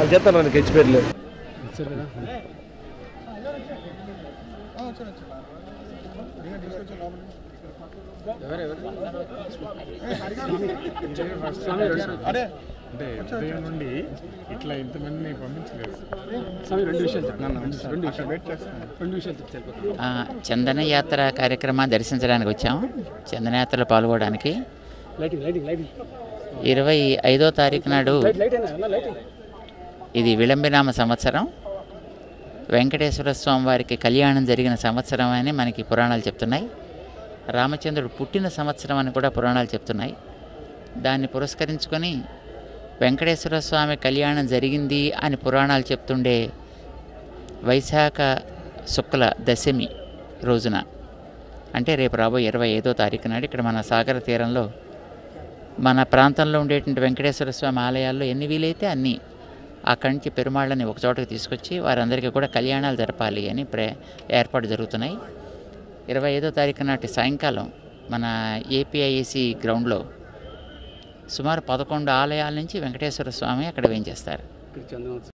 చెప్తాను నాకు హెచ్పేర్లు అంటే ఉదయం నుండి ఇట్లా ఇంతమందిని పంపించలేదు స్వామి రెండు విషయాలు చెప్తాను రెండు అక్కడ వెయిట్ చేస్తాను రెండు విషయాలు చెప్తే సరిపోతుంది ఆ, చందన యాత్ర కార్యక్రమాన్ని దర్శించడానికి వచ్చాము చందన యాత్రలో పాల్గొనడానికి లైటింగ్ లైటింగ్ లైటింగ్ ఇరవై ఐదో తారీఖు నాడు లైట్ అయినా అన్న లైటింగ్ ఇది విళంబినామ సంవత్సరం వెంకటేశ్వర స్వామి వారికి కళ్యాణం జరిగిన సంవత్సరం అని మనకి పురాణాలు చెప్తున్నాయి రామచంద్రుడు పుట్టిన సంవత్సరం అని కూడా పురాణాలు చెప్తున్నాయి దాన్ని పురస్కరించుకొని వెంకటేశ్వర స్వామి కళ్యాణం జరిగింది అని పురాణాలు చెప్తుండే వైశాఖ శుక్ల దశమి రోజున అంటే రేపు రాబోయే ఇరవై ఐదో తారీఖు నాడు ఇక్కడ మన సాగర తీరంలో మన ప్రాంతంలో ఉండేటువంటి వెంకటేశ్వర స్వామి ఆలయాల్లో ఎన్ని వీలైతే అన్నీ అక్కడి నుంచి పెరుమాళ్ళని ఒక చోటకి తీసుకొచ్చి వారందరికీ కూడా కళ్యాణాలు జరపాలి అని ప్రే ఏర్పాటు జరుగుతున్నాయి ఇరవై ఐదో తారీఖు నాటి సాయంకాలం మన ఏపీఐఏసి గ్రౌండ్లో సుమారు పదకొండు ఆలయాల నుంచి వెంకటేశ్వర స్వామి అక్కడ వేయించేస్తారు ఇక్కడ చందనం